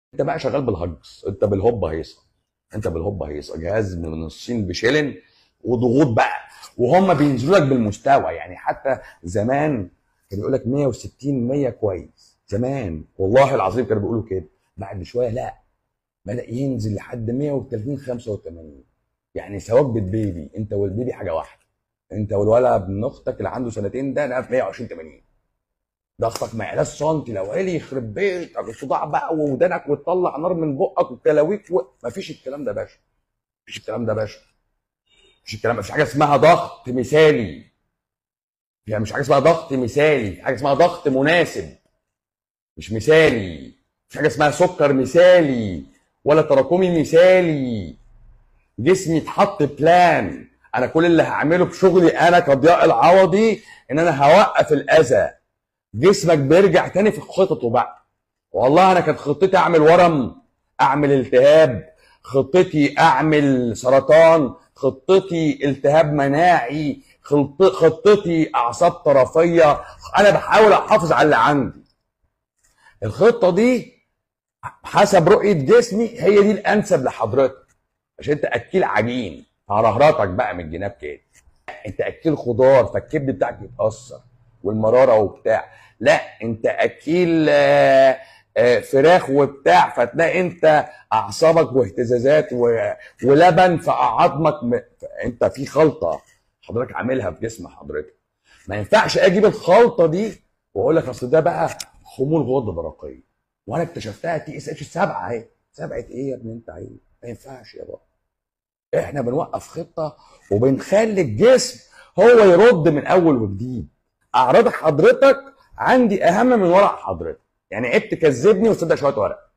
انت بقى شغال بالهجص انت بالهوب هيصه انت بالهوب هيصه جهاز من الصين بشيلن وضغوط بقى وهم بينزلوا لك بالمستوى يعني حتى زمان كان يقول لك 160 100 كويس زمان والله العظيم كانوا بيقولوا كده بعد شويه لا بدا ينزل لحد 130 85 يعني ثوابت بيبي انت والبيبي حاجه واحده انت والولد ابن اختك اللي عنده سنتين ده انا في 120 80 ضغطك ما يعلاش سنتي لو عالي يخرب بيتك الصداع بقى وودانك وتطلع نار من بقك وكلاويك و... مفيش الكلام ده يا باشا مفيش الكلام ده يا باشا مفيش الكلام مفيش حاجه اسمها ضغط مثالي يعني مش حاجه اسمها ضغط مثالي في حاجه اسمها ضغط مناسب مش مثالي مش حاجه اسمها سكر مثالي ولا تراكمي مثالي جسمي اتحط بلان انا كل اللي هعمله بشغلي انا كضياء العوضي ان انا هوقف الاذى جسمك بيرجع تاني في خططه بقى والله انا كانت خطتي اعمل ورم اعمل التهاب خطتي اعمل سرطان خطتي التهاب مناعي خلط- خطتي اعصاب طرفيه انا بحاول احافظ على اللي عندي الخطه دي حسب رؤيه جسمي هي دي الانسب لحضرتك عشان انت اكيل عجين هرهرتك بقى من الجناب كده انت اكيل خضار فالكبد بتاعك يتاثر والمراره وبتاع لا انت اكيل آه، آه، فراخ وبتاع فتلاقي انت اعصابك واهتزازات و- ولبن فعظمك م... انت في خلطه حضرتك عاملها في جسم حضرتك ما ينفعش اجيب الخلطه دي واقول لك اصل ده بقى خمول غده درقيه وانا اكتشفتها تي اس اتش 7 اهي سبعه ايه يا ابني انت عيل ما ينفعش يا بابا احنا بنوقف خطه وبنخلي الجسم هو يرد من اول وجديد اعراض حضرتك عندي اهم من ورق حضرتك يعني عيب تكذبني وتصدق شويه ورق